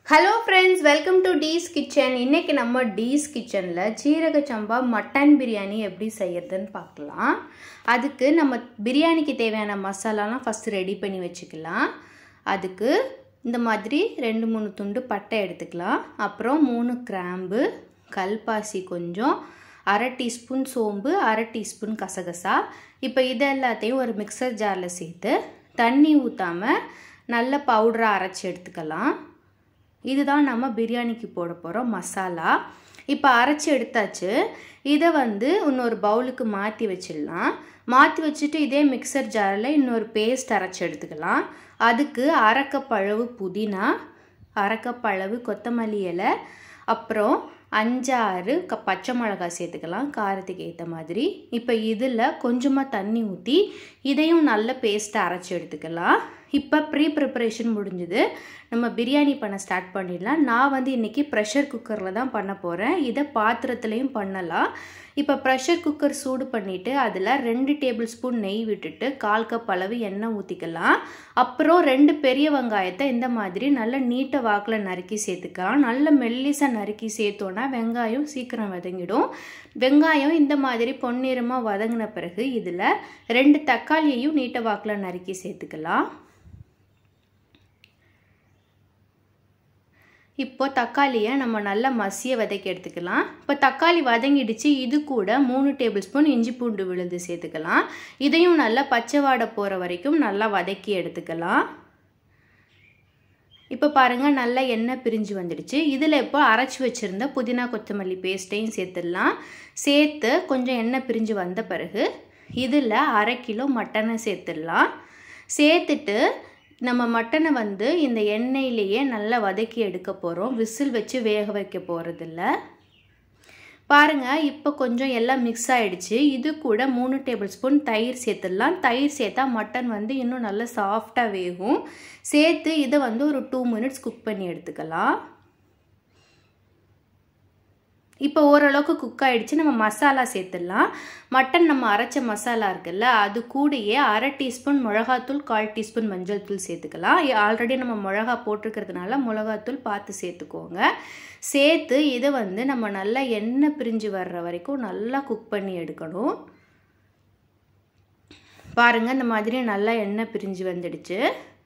hello friends welcome to Dee's kitchen இன்னைக்கு நம்ம tease கிச்சனில் ஜீரக சம்பா மட்டன் பிரியாணி எப்படி செய்யறதுன்னு பார்க்கலாம் அதுக்கு நம்ம பிரியாணிக்கு தேவையான மசாலாலாம் ஃபஸ்ட்டு ரெடி பண்ணி வச்சுக்கலாம் அதுக்கு இந்த மாதிரி ரெண்டு மூணு துண்டு பட்டை எடுத்துக்கலாம் அப்புறம் மூணு கிராம்பு கல்பாசி கொஞ்சம் அரை டீஸ்பூன் சோம்பு அரை டீஸ்பூன் கசகசா இப்போ இது எல்லாத்தையும் ஒரு மிக்சர் ஜாரில் சேர்த்து தண்ணி ஊற்றாமல் நல்ல பவுடராக அரைச்சி எடுத்துக்கலாம் இதுதான் நம்ம பிரியாணிக்கு போட போகிறோம் மசாலா இப்போ அரைச்சி எடுத்தாச்சு இதை வந்து இன்னொரு பவுலுக்கு மாற்றி வச்சிடலாம் மாற்றி வச்சுட்டு இதே மிக்சர் ஜாரில் இன்னொரு பேஸ்ட் அரைச்சி எடுத்துக்கலாம் அதுக்கு அரைக்கப்பழவு புதினா அரைக்கப்பழவு கொத்தமல்லி இலை அப்புறம் அஞ்சாறு க பச்சை மிளகாய் சேர்த்துக்கலாம் காரத்துக்கு ஏற்ற மாதிரி இப்போ இதில் கொஞ்சமாக தண்ணி ஊற்றி இதையும் நல்ல பேஸ்ட்டை அரைச்சி எடுத்துக்கலாம் இப்போ ப்ரீ ப்ரிப்பரேஷன் முடிஞ்சுது நம்ம பிரியாணி பண்ண ஸ்டார்ட் பண்ணிடலாம் நான் வந்து இன்றைக்கி ப்ரெஷர் குக்கரில் தான் பண்ண போகிறேன் இதை பாத்திரத்துலேயும் பண்ணலாம் இப்போ ப்ரெஷர் குக்கர் சூடு பண்ணிவிட்டு அதில் ரெண்டு டேபிள் ஸ்பூன் நெய் விட்டுட்டு கால் கப் அளவு எண்ணெய் ஊற்றிக்கலாம் அப்புறம் ரெண்டு பெரிய வெங்காயத்தை இந்த மாதிரி நல்ல நீட்டை வாக்கில் நறுக்கி சேர்த்துக்கலாம் நல்ல மெல்லிசாக நறுக்கி சேர்த்தோன்னா வெங்காயம் சீக்கிரம் வதங்கிடும் வெங்காயம் இந்த மாதிரி பொன்னிறமாக வதங்கின பிறகு இதில் ரெண்டு தக்காளியையும் நீட்டை வாக்கில் நறுக்கி சேர்த்துக்கலாம் இப்போ தக்காளியை நம்ம நல்லா மசிய வதக்கி எடுத்துக்கலாம் இப்போ தக்காளி வதங்கிடுச்சு இது கூட மூணு டேபிள் ஸ்பூன் இஞ்சி பூண்டு விழுந்து சேர்த்துக்கலாம் இதையும் நல்லா பச்சை வாடை போகிற வரைக்கும் நல்லா வதக்கி எடுத்துக்கலாம் இப்போ பாருங்கள் நல்லா எண்ணெய் பிரிஞ்சு வந்துடுச்சு இதில் இப்போ அரைச்சி வச்சுருந்த புதினா கொத்தமல்லி பேஸ்ட்டையும் சேர்த்துடலாம் சேர்த்து கொஞ்சம் எண்ணெய் பிரிஞ்சு வந்த பிறகு இதில் அரை கிலோ மட்டனை சேர்த்துடலாம் சேர்த்துட்டு நம்ம மட்டனை வந்து இந்த எண்ணெயிலேயே நல்லா வதக்கி எடுக்க போகிறோம் விசில் வச்சு வேக வைக்க போகிறதில்ல பாருங்கள் இப்போ கொஞ்சம் எல்லாம் மிக்ஸ் ஆகிடுச்சு இது கூட மூணு டேபிள் ஸ்பூன் தயிர் சேர்த்துடலாம் தயிர் சேர்த்தா மட்டன் வந்து இன்னும் நல்லா சாஃப்டாக வேகும் சேர்த்து இதை வந்து ஒரு டூ மினிட்ஸ் குக் பண்ணி எடுத்துக்கலாம் இப்போ ஓரளவுக்கு குக் ஆகிடுச்சு நம்ம மசாலா சேர்த்துடலாம் மட்டன் நம்ம அரைச்ச மசாலா இருக்குல்ல அது கூடயே அரை டீஸ்பூன் மிளகாத்தூள் கால் டீஸ்பூன் மஞ்சள் தூள் சேர்த்துக்கலாம் ஆல்ரெடி நம்ம மிளகா போட்டிருக்கிறதுனால மிளகாத்தூள் பார்த்து சேர்த்துக்கோங்க சேர்த்து இதை வந்து நம்ம நல்லா எண்ணெய் பிரிஞ்சு வர்ற வரைக்கும் நல்லா குக் பண்ணி எடுக்கணும் பாருங்கள் இந்த மாதிரி நல்லா எண்ணெய் பிரிஞ்சு வந்துடுச்சு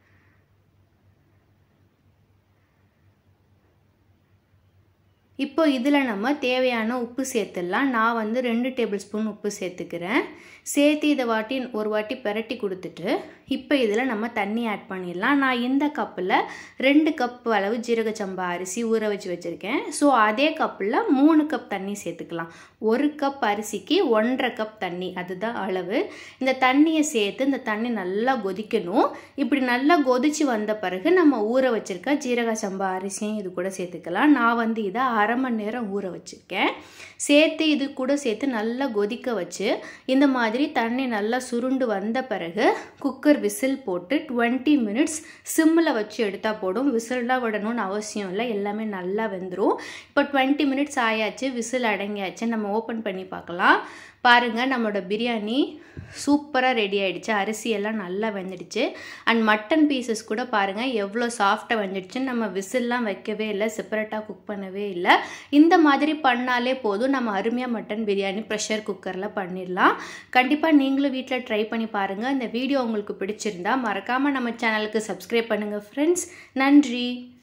இப்போ இதில் நம்ம தேவையான உப்பு சேர்த்துடலாம் நான் வந்து ரெண்டு டேபிள் ஸ்பூன் உப்பு சேர்த்துக்கிறேன் சேர்த்து இதை வாட்டி ஒரு வாட்டி பெரட்டி கொடுத்துட்டு இப்போ இதில் நம்ம தண்ணி ஆட் பண்ணிடலாம் நான் இந்த கப்பில் ரெண்டு கப் அளவு ஜீரக சம்பா அரிசி ஊற வச்சு வச்சுருக்கேன் ஸோ அதே கப்பில் மூணு கப் தண்ணி சேர்த்துக்கலாம் ஒரு கப் அரிசிக்கு ஒன்றரை கப் தண்ணி அதுதான் அளவு இந்த தண்ணியை சேர்த்து இந்த தண்ணி நல்லா கொதிக்கணும் இப்படி நல்லா கொதிச்சு வந்த பிறகு நம்ம ஊற வச்சுருக்க ஜீரக சம்பா அரிசியும் இது கூட சேர்த்துக்கலாம் நான் வந்து இதை அரை மணி நேரம் ஊற வச்சுருக்கேன் சேர்த்து இது கூட சேர்த்து நல்லா கொதிக்க வச்சு இந்த மாதிரி தண்ணி நல்லா சுருண்டு வந்த பிறகு குக்கர் விசில் போட்டு டுவெண்ட்டி மினிட்ஸ் சிம்மில் வச்சு எடுத்தால் போடும் விசில்லாம் விடணும்னு அவசியம் இல்லை எல்லாமே நல்லா வெந்துடும் இப்போ டுவெண்ட்டி மினிட்ஸ் ஆயாச்சு விசில் அடங்கியாச்சு நம்ம ஓப்பன் பண்ணி பார்க்கலாம் பாருங்கள் நம்மளோட பிரியாணி சூப்பராக ரெடி ஆகிடுச்சு அரிசி எல்லாம் நல்லா வெந்துடுச்சு அண்ட் மட்டன் பீசஸ் கூட பாருங்கள் எவ்வளோ சாஃப்டாக வெந்துடுச்சுன்னு நம்ம விசில்லாம் வைக்கவே இல்லை செப்பரேட்டாக குக் பண்ணவே இல்லை இந்த மாதிரி பண்ணாலே போதும் நம்ம அருமையாக மட்டன் பிரியாணி ப்ரெஷர் குக்கரில் பண்ணிடலாம் கண்டிப்பாக நீங்களும் வீட்டில் ட்ரை பண்ணி பாருங்கள் இந்த வீடியோ உங்களுக்கு பிடிச்சிருந்தா மறக்காமல் நம்ம சேனலுக்கு சப்ஸ்கிரைப் பண்ணுங்கள் ஃப்ரெண்ட்ஸ் நன்றி